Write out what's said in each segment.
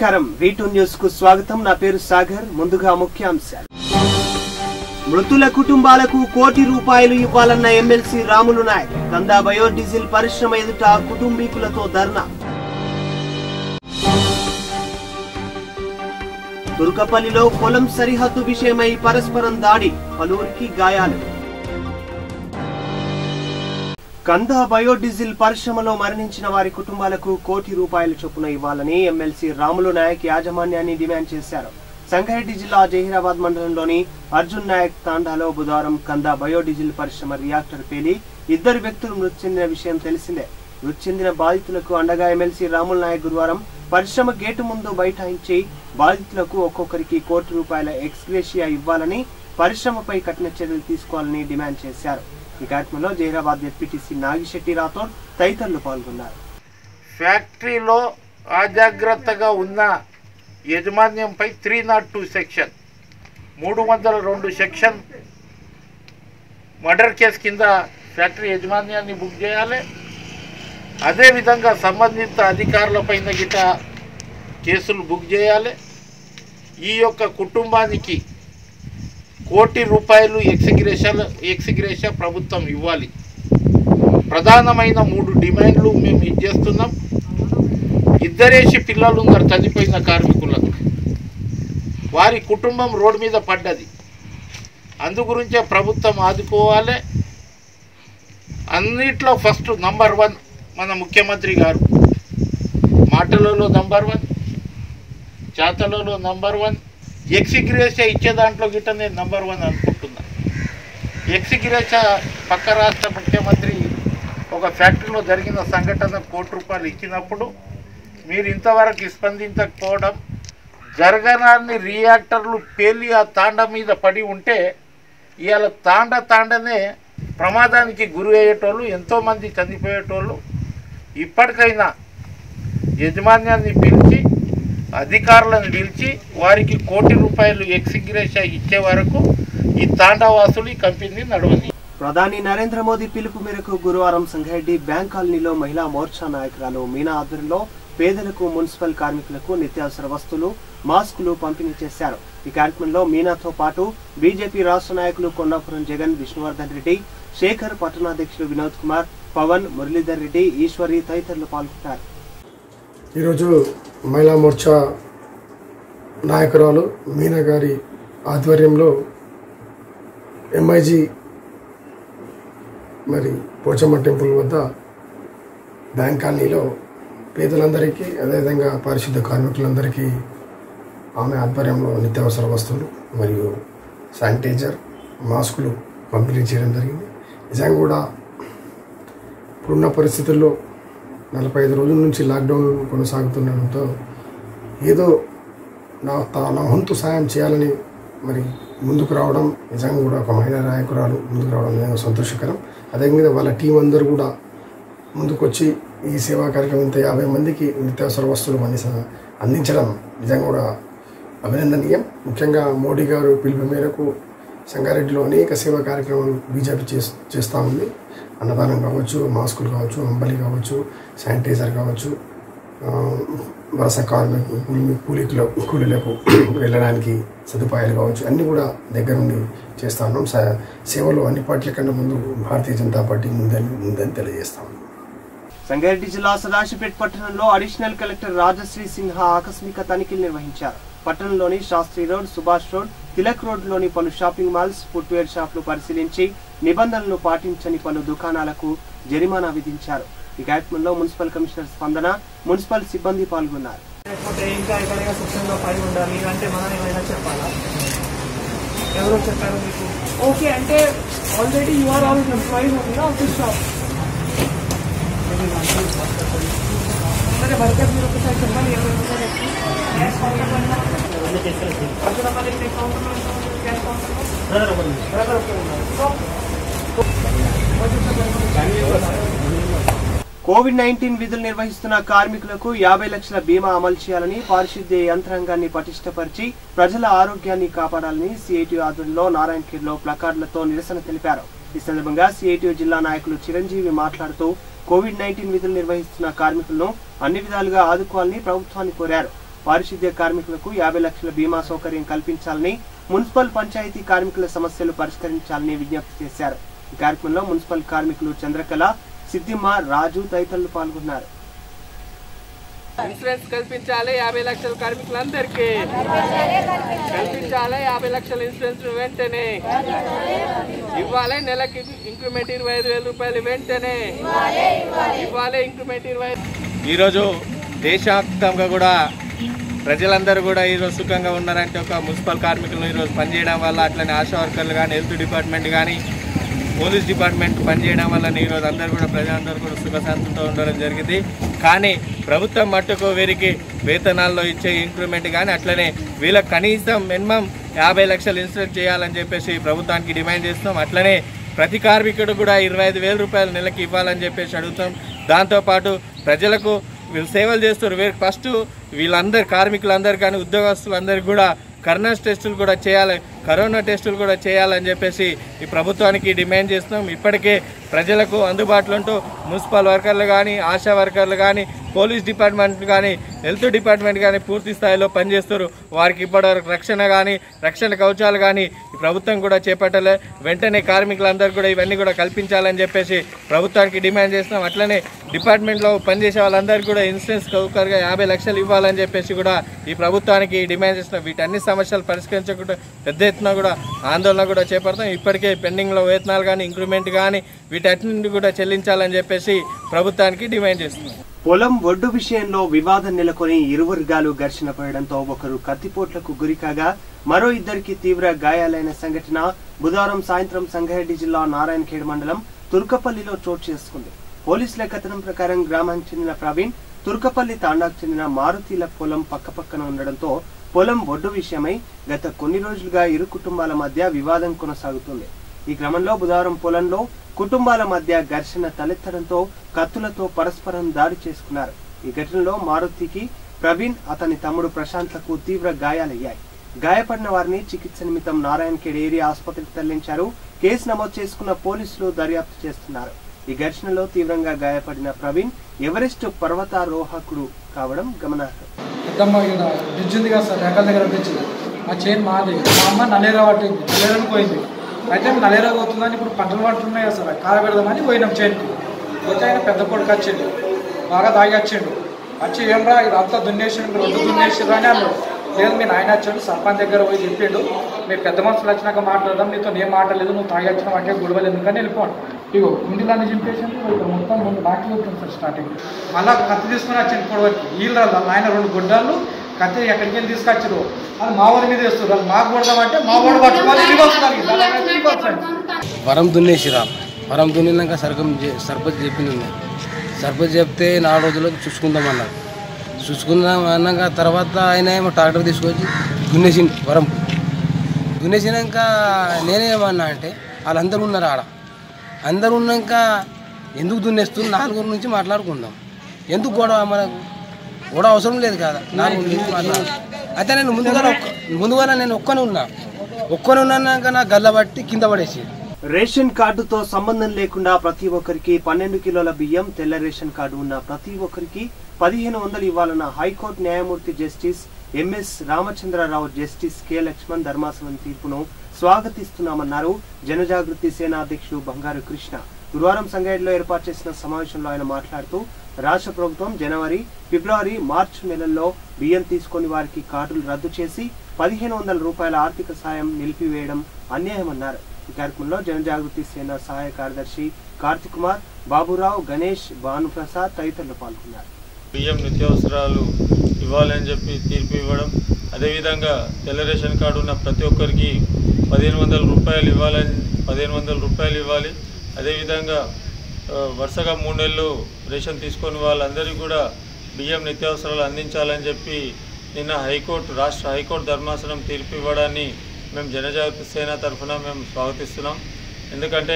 నమస్కారం వీటూ న్యూస్ కు స్వాగతం నా పేరు సాగర్ ముందుగా ముఖ్యాంశాలు మృతుల కుటుంబాలకు కోటి రూపాయలు ఇవ్వాలన్న ఎమ్మెల్సీ రాములు నాయక్ కందా బయోడీజిల్ పరిశ్రమ ఎదుట కుటుంబీకులతో ధర్నా దుర్గపల్లిలో పొలం సరిహద్దు విషయమై పరస్పరం దాడి పలువురికి గాయాలు కందా బయోడీజిల్ పరిశ్రమలో మరణించిన వారి కుటుంబాలకు కోటి రూపాయల చొప్పున ఇవ్వాలని ఎమ్మెల్సీ రాములు నాయక్ యాజమాన్యాన్ని డిమాండ్ చేశారు సంగారెడ్డి జిల్లా జహీరాబాద్ మండలంలోని అర్జున్ నాయక్ తాండాలో బుధవారం కందా బయోడీజిల్ పరిశ్రమ రియాక్టర్ పేలి ఇద్దరు వ్యక్తులు మృతి చెందిన విషయం తెలిసిందే మృతి చెందిన బాధితులకు అండగా ఎమ్మెల్సీ రాములు నాయక్ గురువారం పరిశ్రమ గేటు ముందు బైఠాయించి బాధితులకు ఒక్కొక్కరికి కోటి రూపాయల ఎక్స్గ్రేషియా ఇవ్వాలని పరిశ్రమపై కఠిన చర్యలు తీసుకోవాలని డిమాండ్ చేశారు ఈ కార్యక్రమంలో జహీరాబాద్ డిప్యూటీసీ నాగిశెట్టి రాథోడ్ తదితరులు పాల్గొన్నారు ఫ్యాక్టరీలో అజాగ్రత్తగా ఉన్న యాజమాన్యంపై త్రీ నాట్ టూ సెక్షన్ మూడు వందల రెండు సెక్షన్ మర్డర్ కేసు కింద ఫ్యాక్టరీ యాజమాన్యాన్ని బుక్ చేయాలి అదేవిధంగా సంబంధిత అధికారులపైన గిట కేసులు బుక్ చేయాలి ఈ యొక్క కుటుంబానికి కోటి రూపాయలు ఎక్సిగ్రేషన్ ఎక్సిగ్రేష ప్రభుత్వం ఇవ్వాలి ప్రధానమైన మూడు డిమాండ్లు మేము ఇది చేస్తున్నాం ఇద్దరేసి పిల్లలు ఉన్నారు చనిపోయిన కార్మికులకు వారి కుటుంబం రోడ్డు మీద పడ్డది అందు గురించే ప్రభుత్వం ఆదుకోవాలి అన్నిట్లో ఫస్ట్ నంబర్ వన్ మన ముఖ్యమంత్రి గారు మాటలలో నంబర్ వన్ చేతలలో నంబర్ వన్ ఎక్సిగ్రేషియా ఇచ్చే దాంట్లో గిట్ట నేను నంబర్ వన్ అనుకుంటున్నా ఎక్సిగ్రేషియా పక్క రాష్ట్ర ముఖ్యమంత్రి ఒక ఫ్యాక్టరీలో జరిగిన సంఘటన కోటి రూపాయలు ఇచ్చినప్పుడు మీరు ఇంతవరకు స్పందించకపోవడం జరగనాన్ని రియాక్టర్లు పేలి ఆ తాండ మీద పడి ఉంటే ఇవాళ తాండ తాండనే ప్రమాదానికి గురి అయ్యేటోళ్ళు ఎంతోమంది చనిపోయేటోళ్ళు ఇప్పటికైనా యజమాన్యాన్ని పిలిచి అధికారులను పిలిచి వారికి కోటి రూపాయలు ఎక్సిగ్రేషియా ఇచ్చే వరకు ఈ తాండావాసులు ఈ కంపెనీ నడవని ప్రధాని నరేంద్ర మోదీ పిలుపు మేరకు గురువారం సంగారెడ్డి బ్యాంక్ కాలనీలో మహిళా మోర్చా నాయకురాలు మీనా ఆధ్వర్యంలో పేదలకు మున్సిపల్ కార్మికులకు నిత్యావసర వస్తువులు మాస్కులు పంపిణీ చేశారు ఈ కార్యక్రమంలో మీనాతో పాటు బీజేపీ రాష్ట్ర నాయకులు కొండాపురం జగన్ విష్ణువర్ధన్ రెడ్డి శేఖర్ పట్టణాధ్యక్షులు వినోద్ కుమార్ పవన్ మురళీధర్ రెడ్డి ఈశ్వరి తదితరులు పాల్గొన్నారు ఈరోజు మహిళా మోర్చా నాయకురాలు మీనా గారి ఆధ్వర్యంలో ఎంఐజీ మరి పోచమ్మ టెంపుల్ వద్ద బ్యాంక్ కాలనీలో పేదలందరికీ అదేవిధంగా పారిశుద్ధ కార్మికులందరికీ ఆమె ఆధ్వర్యంలో నిత్యావసర వస్తువులు మరియు శానిటైజర్ మాస్కులు పంపిణీ చేయడం జరిగింది నిజంగా కూడా ఇప్పుడున్న పరిస్థితుల్లో నలభై ఐదు రోజుల నుంచి లాక్డౌన్ కొనసాగుతుండడంతో ఏదో నా తా- నా వంతు సాయం చేయాలని మరి ముందుకు రావడం నిజంగా కూడా ఒక మహిళా నాయకురాలు ముందుకు రావడం నిజంగా సంతోషకరం అదేవిధంగా వాళ్ళ టీం అందరూ కూడా ముందుకొచ్చి ఈ సేవా కార్యక్రమం ఇంత యాభై మందికి నిత్యావసర వస్తువులు అంది అందించడం నిజంగా కూడా అభినందనీయం ముఖ్యంగా మోడీ గారు పిలుపు మేరకు సంగారెడ్డిలో అనేక సేవా కార్యక్రమాలు బీజేపీ చేస్ చేస్తూ ఉంది అన్నదానం కావచ్చు మాస్కులు కావచ్చు అంబలి కావచ్చు శానిటైజర్ కావచ్చు ఆ, వలస కార్మికు కూలి కూలీకుల కూలీలకు వెళ్ళడానికి సదుపాయాలు కావచ్చు అన్నీ కూడా దగ్గర నుండి చేస్తా ఉన్నాం స- సేవలో అన్ని పార్టీల కన్నా ముందు భారతీయ జనతా పార్టీ ముందని ముందని తెలియజేస్తా ఉన్నాం సంగారెడ్డి జిల్లా సదాశివపేట పట్టణంలో అడిషనల్ కలెక్టర్ రాజశ్రీ సిన్హా ఆకస్మిక తనిఖీలు నిర్వహించారు పట్టణంలోని Shastri road Subhash road Tilak road లోని పలు షాపింగ్ మాల్స్ ఫుట్వేర్ షాపులు పరిశీలించి నిబంధనలు పాటించని పలు దుకాణాలకు జరిమానా విధించారు ఈ కార్యక్రమంలో మున్సిపల్ కమిషనర్ స్పందన మున్సిపల్ సిబ్బంది పాల్గొన్నారు లేకపోతే ఇంకా ఎక్కడైనా శిక్షణలో పడి ఉండాలి అంటే మనం ఏమైనా చెప్పాలా ఎవరో చెప్పారు మీకు ఓకే అంటే already you are all employees of office shop సరే వర్కర్ మీరు ఒకసారి చెప్పండి ఎవరు ఒకసారి గ్యాస్ కౌంటర్ అక్కడ మళ్ళీ కౌంటర్ గ్యాస్ కౌంటర్ బ్రదర్ ఒకరు ఉన్నారు సో కోవిడ్ నైన్టీన్ విధులు నిర్వహిస్తున్న కార్మికులకు యాభై లక్షల బీమా అమలు చేయాలని పారిశుద్ధ్య యంత్రాంగాన్ని పటిష్టపరిచి ప్రజల ఆరోగ్యాన్ని కాపాడాలని సిఐటి ఆధ్వర్యంలో నారాయణఖేడ్లో ప్లకార్డులతో నిరసన తెలిపారు ఈ సందర్భంగా సిఐటి జిల్లా నాయకులు చిరంజీవి మాట్లాడుతూ కోవిడ్ నైన్టీన్ విధులు నిర్వహిస్తున్న కార్మికులను అన్ని విధాలుగా ఆదుకోవాలని ప్రభుత్వాన్ని కోరారు పారిశుద్ధ్య కార్మికులకు యాభై లక్షల బీమా సౌకర్యం కల్పించాలని మున్సిపల్ పంచాయతీ కార్మికుల సమస్యలు పరిష్కరించాలని విజ్ఞప్తి చేశారు ఈ కార్యక్రమంలో మున్సిపల్ కార్మికులు చంద్రకళ సిద్దిమ్మ రాజు తదితరులు పాల్గొన్నారు ఇన్సూరెన్స్ కల్పించాలి యాభై లక్షల కార్మికులందరికీ కల్పించాలి యాభై లక్షల ఇన్సూరెన్స్ వెంటనే ఇవ్వాలి నెలకి ఇంక్రిమెంట్ ఇరవై ఐదు వేల రూపాయలు వెంటనే ఇవ్వాలి ఇంక్రిమెంట్ ఇరవై ఈరోజు దేశవ్యాప్తంగా కూడా ప్రజలందరూ కూడా ఈరోజు సుఖంగా ఉన్నారంటే ఒక మున్సిపల్ కార్మికులు ఈరోజు పనిచేయడం వల్ల అట్లనే ఆశా వర్కర్లు కానీ హెల్త్ డిపార్ట్మెంట్ కానీ పోలీస్ డిపార్ట్మెంట్ పనిచేయడం వల్ల ఈరోజు అందరూ కూడా ప్రజలందరూ కూడా సుఖశాంతంతో ఉండడం జరిగింది కానీ ప్రభుత్వం మట్టుకు వీరికి వేతనాల్లో ఇచ్చే ఇంక్రిమెంట్ కానీ అట్లనే వీళ్ళకి కనీసం మినిమం యాభై లక్షలు ఇన్సూరెన్స్ చేయాలని చెప్పేసి ప్రభుత్వానికి డిమాండ్ చేస్తున్నాం అట్లనే ప్రతి కార్మికుడు కూడా ఇరవై ఐదు వేల రూపాయలు నెలకి ఇవ్వాలని చెప్పేసి అడుగుతాం దాంతోపాటు ప్రజలకు వీళ్ళు సేవలు చేస్తారు వీరు ఫస్ట్ వీళ్ళందరు కార్మికులందరూ కానీ ఉద్యోగస్తులందరికీ కూడా కరోనా టెస్టులు కూడా చేయాలి కరోనా టెస్టులు కూడా చేయాలని చెప్పేసి ఈ ప్రభుత్వానికి డిమాండ్ చేస్తున్నాం ఇప్పటికే ప్రజలకు అందుబాటులో ఉంటూ మున్సిపల్ వర్కర్లు కానీ ఆశా వర్కర్లు కానీ పోలీస్ డిపార్ట్మెంట్ కానీ హెల్త్ డిపార్ట్మెంట్ కానీ పూర్తి స్థాయిలో పనిచేస్తారు వారికి ఇప్పటివరకు రక్షణ కానీ రక్షణ కవచాలు కానీ ఈ ప్రభుత్వం కూడా చేపట్టలే వెంటనే కార్మికులందరూ కూడా ఇవన్నీ కూడా కల్పించాలని చెప్పేసి ప్రభుత్వానికి డిమాండ్ చేస్తున్నాం అట్లనే డిపార్ట్మెంట్లో పనిచేసే వాళ్ళందరికీ కూడా ఇన్సూరెన్స్ కౌకర్గా యాభై లక్షలు ఇవ్వాలని చెప్పేసి కూడా ఈ ప్రభుత్వానికి డిమాండ్ చేస్తున్నాం వీటన్ని సమస్యలు పరిష్కరించకుండా పెద్ద ఎత్తున కూడా ఆందోళన కూడా చేపడతాం ఇప్పటికే పెండింగ్లో వేతనాలు కానీ ఇంక్రిమెంట్ కానీ వీటన్నింటి కూడా చెల్లించాలని చెప్పేసి ప్రభుత్వానికి డిమాండ్ చేస్తున్నాం పొలం ఒడ్డు విషయంలో వివాదం నెలకొని ఇరు వర్గాలు ఘర్షణ పడడంతో ఒకరు కత్తిపోట్లకు గురికాగా మరో ఇద్దరికి తీవ్ర గాయాలైన సంఘటన బుధవారం సాయంత్రం సంగారెడ్డి జిల్లా నారాయణఖేడ్ మండలం తుర్కపల్లిలో చోటు చేసుకుంది పోలీసుల కథనం ప్రకారం గ్రామానికి చెందిన ప్రవీణ్ తుర్కపల్లి తాండాకు చెందిన మారుతీల పొలం పక్కపక్కన ఉండడంతో పొలం ఒడ్డు విషయమై గత కొన్ని రోజులుగా ఇరు కుటుంబాల మధ్య వివాదం కొనసాగుతుంది ఈ క్రమంలో బుధవారం పొలంలో కుటుంబాల మధ్య ఘర్షణ తలెత్తడంతో కత్తులతో పరస్పరం దాడి చేసుకున్నారు ఈ ఘటనలో మారుతికి ప్రవీణ్ అతని తమ్ముడు ప్రశాంత్లకు తీవ్ర గాయాలయ్యాయి గాయపడిన వారిని చికిత్స నిమిత్తం నారాయణఖేడ్ ఏరియా ఆసుపత్రికి తరలించారు కేసు నమోదు చేసుకున్న పోలీసులు దర్యాప్తు చేస్తున్నారు ఈ ఘర్షణలో తీవ్రంగా గాయపడిన ప్రవీణ్ ఎవరెస్ట్ పర్వతారోహకుడు కావడం గమనార్హం పెద్దమ్మ ఇక్కడ బ్రిడ్జ్ ఉంది కదా సార్ రేఖల దగ్గర బ్రిడ్జ్ ఆ చైన్ మాది మా అమ్మ నల్లేరా పట్టింది నల్లేరాని పోయింది అయితే నల్లేరా పోతుందని ఇప్పుడు పంటలు పట్టున్నాయి కదా సార్ కాల పెడదామని పోయినాం చైన్కి పోతే ఆయన పెద్ద కొడుకు వచ్చిండు బాగా తాగి వచ్చిండు వచ్చి ఏమరా ఇది అంతా దున్నేసిండు రెండు దున్నేసిండ్రు అని అన్నాడు లేదు మీ నాయన వచ్చాడు సర్పంచ్ దగ్గర పోయి చెప్పిండు మీ పెద్ద మనుషులు వచ్చినాక మాట్లాడదాం నీతో ఏం మాట్లాడలేదు నువ్వు తాగి వచ్చినావు అంటే గొడవలు ఎందుకని వెళ్ళిపోండి ఇగో ఇంటిదాన్ని చింపేసింది ఇక్కడ మొత్తం ముందు నాకి వెళ్తుంది సార్ స్టార్టింగ్ మళ్ళా కత్తి తీసుకుని వచ్చింది పొడవకి వీళ్ళ ఆయన రెండు గుడ్డలు కత్తి ఎక్కడికి వెళ్ళి తీసుకొచ్చారు అది మా వాళ్ళ మీద వేస్తారు వాళ్ళు మాకు కొడదామంటే మా వాడు పట్టుకోవాలి ఇది వస్తుంది ఇది వస్తుంది వరం దున్నేసిరా వరం దున్నినాక సర్గం చే- సర్పంచ్ చెప్పింది ఉంది. సర్పంచ్ చెప్తే నాలుగు రోజులకు చూసుకుందాం అన్నారు చూసుకుందాం అన్నాక తర్వాత ఆయన ఏమో ట్రాక్టర్ తీసుకొచ్చి దున్నేసిండు వరం దున్నేసినాక నేనేమన్నా అంటే వాళ్ళందరూ ఉన్నారు ఆడ అందరూ ఉన్నాక ఎందుకు దున్నేస్తుంది నాలుగు నుంచి మాట్లాడుకుందాం ఎందుకు గొడవ మనకు గొడవ అవసరం లేదు కదా నాలుగు నుంచి మాట్లాడు అయితే నేను ముందుగా ముందుగా నేను ఒక్కనే ఉన్నా ఒక్కనే ఉన్నాక నా గల్ల బట్టి కింద పడేసి రేషన్ కార్డుతో సంబంధం లేకుండా ప్రతి ఒక్కరికి పన్నెండు కిలోల బియ్యం తెల్ల రేషన్ కార్డు ఉన్న ప్రతి ఒక్కరికి పదిహేను వందలు ఇవ్వాలన్న హైకోర్టు న్యాయమూర్తి justice MS Ramachandra Rao justice K Lakshman ధర్మాసనం తీర్పును స్వాగతిస్తున్నామన్నారు జనజాగృతి సేన అధ్యక్షుడు బంగారు కృష్ణ గురువారం సంగారెడ్డిలో ఏర్పాటు చేసిన సమావేశంలో ఆయన మాట్లాడుతూ రాష్ట్ర ప్రభుత్వం జనవరి ఫిబ్రవరి మార్చి నెలల్లో బియ్యం తీసుకొని వారికి కార్డులు రద్దు చేసి పదిహేను వందల రూపాయల ఆర్థిక సాయం నిలిపివేయడం అన్యాయమన్నారు ఈ కార్యక్రమంలో జనజాగృతి సేన సహాయ కార్యదర్శి కార్తిక్ కుమార్ బాబురావు గణేష్ భానుప్రసాద్ తదితరులు పాల్గొన్నారు బియ్యం నిత్యావసరాలు ఇవ్వాలని చెప్పి తీర్పు ఇవ్వడం అదేవిధంగా తెల్ల రేషన్ కార్డు ఉన్న ప్రతి ఒక్కరికి పదిహేను వందల రూపాయలు ఇవ్వాలని పదిహేను వందల రూపాయలు ఇవ్వాలి అదేవిధంగా ఆ, వరుసగా మూడు నెలలు రేషన్ తీసుకొని వాళ్ళందరికీ కూడా బియ్యం నిత్యావసరాలు అందించాలని చెప్పి నిన్న హైకోర్టు రాష్ట్ర హైకోర్టు ధర్మాసనం తీర్పు ఇవ్వడాన్ని మేము జనజాగృతి సేన తరఫున మేము స్వాగతిస్తున్నాం ఎందుకంటే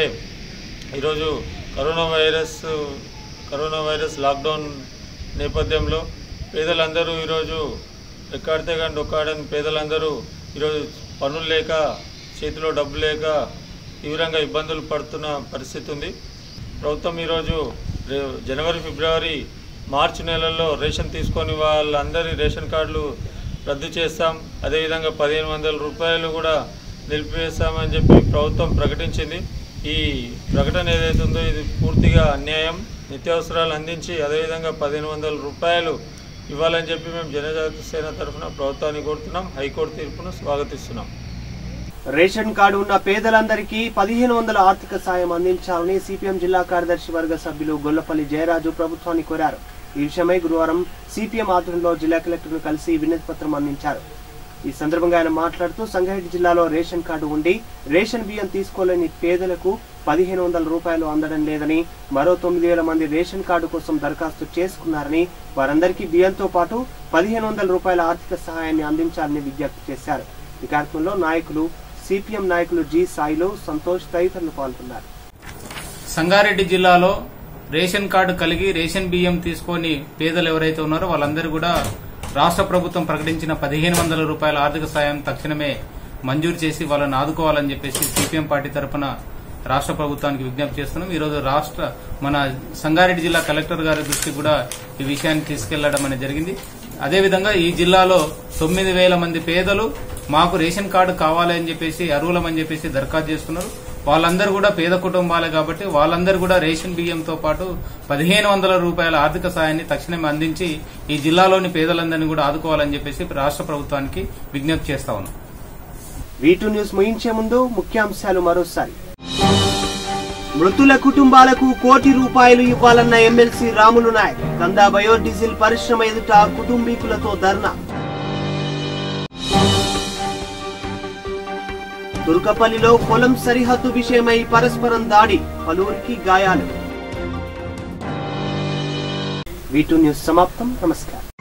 ఈరోజు corona virus corona virus lockdown నేపథ్యంలో పేదలందరూ ఈరోజు ఎక్కాడితే కానీ డొక్కాడని పేదలందరూ ఈరోజు పనులు లేక చేతిలో డబ్బు లేక తీవ్రంగా ఇబ్బందులు పడుతున్న పరిస్థితి ఉంది ప్రభుత్వం ఈరోజు రే- జనవరి ఫిబ్రవరి మార్చి నెలలో రేషన్ తీసుకొని వాళ్ళందరి రేషన్ కార్డులు రద్దు చేస్తాం అదేవిధంగా పదిహేను వందల రూపాయలు కూడా నిలిపివేస్తామని చెప్పి ప్రభుత్వం ప్రకటించింది ఈ ప్రకటన ఏదైతుందో ఇది పూర్తిగా అన్యాయం నిత్యావసరాలు అందించి అదేవిధంగా పదిహేను వందల రూపాయలు ఇవ్వాలని చెప్పి మేము జనజాతి సేన తరఫున ప్రభుత్వాన్ని కోరుతున్నాం హైకోర్టు తీర్పును స్వాగతిస్తున్నాం రేషన్ కార్డు ఉన్న పేదలందరికీ పదిహేను వందల ఆర్థిక సాయం అందించాలని సిపిఎం జిల్లా కార్యదర్శి వర్గ సభ్యులు గొల్లపల్లి జయరాజు ప్రభుత్వాన్ని కోరారు ఈ విషయమై గురువారం సిపిఎం ఆధ్వర్యంలో జిల్లా కలెక్టర్ను కలిసి వినతి పత్రం అందించారు ఈ సందర్భంగా ఆయన మాట్లాడుతూ సంగారెడ్డి జిల్లాలో రేషన్ కార్డు ఉండి రేషన్ బియ్యం తీసుకోలేని పేదలకు పదిహేను వందల రూపాయలు అందడం లేదని మరో తొమ్మిది వేల మంది రేషన్ కార్డు కోసం దరఖాస్తు చేసుకున్నారని వారందరికీ బియ్యంతో పాటు పదిహేను వందల రూపాయల ఆర్థిక సహాయాన్ని అందించాలని విజ్ఞప్తి చేశారు ఈ కార్యక్రమంలో నాయకులు సిపిఎం నాయకులు జి సాయిలు సంతోష్ తదితరులు పాల్గొన్నారు సంగారెడ్డి జిల్లాలో రేషన్ కార్డు కలిగి రేషన్ బియ్యం తీసుకొని పేదలు ఎవరైతే ఉన్నారో వాళ్ళందరూ కూడా రాష్ట్ర ప్రభుత్వం ప్రకటించిన పదిహేను వందల రూపాయల ఆర్థిక సాయం తక్షణమే మంజూరు చేసి వాళ్ళని ఆదుకోవాలని చెప్పేసి సిపిఎం పార్టీ తరఫున రాష్ట్ర ప్రభుత్వానికి విజ్ఞప్తి చేస్తున్నాం ఈరోజు రాష్ట్ర మన సంగారెడ్డి జిల్లా కలెక్టర్ గారి దృష్టికి కూడా ఈ విషయాన్ని తీసుకెళ్లడం అనేది జరిగింది అదేవిధంగా ఈ జిల్లాలో తొమ్మిది వేల మంది పేదలు మాకు రేషన్ కార్డు కావాలి అని చెప్పేసి అర్హులమని చెప్పేసి దరఖాస్తు చేస్తున్నారు వాళ్ళందరూ కూడా పేద కుటుంబాలే కాబట్టి వాళ్ళందరూ కూడా రేషన్ బియ్యంతో పాటు పదిహేను వందల రూపాయల ఆర్థిక సాయాన్ని తక్షణమే అందించి ఈ జిల్లాలోని పేదలందరినీ కూడా ఆదుకోవాలని చెప్పేసి రాష్ట్ర ప్రభుత్వానికి విజ్ఞప్తి చేస్తా ఉన్నాం వీటూ న్యూస్ ముగించే ముందు ముఖ్యాంశాలు మరోసారి మృతుల కుటుంబాలకు కోటి రూపాయలు ఇవ్వాలన్న ఎమ్మెల్సీ రాములు నాయక్ గందా బయోడీజిల్ పరిశ్రమ ఎదుట కుటుంబీకులతో ధర్నా తుర్కపల్లిలో పొలం సరిహద్దు విషయమై పరస్పరం దాడి పలువురికి గాయాలు వీటూ న్యూస్ సమాప్తం నమస్కారం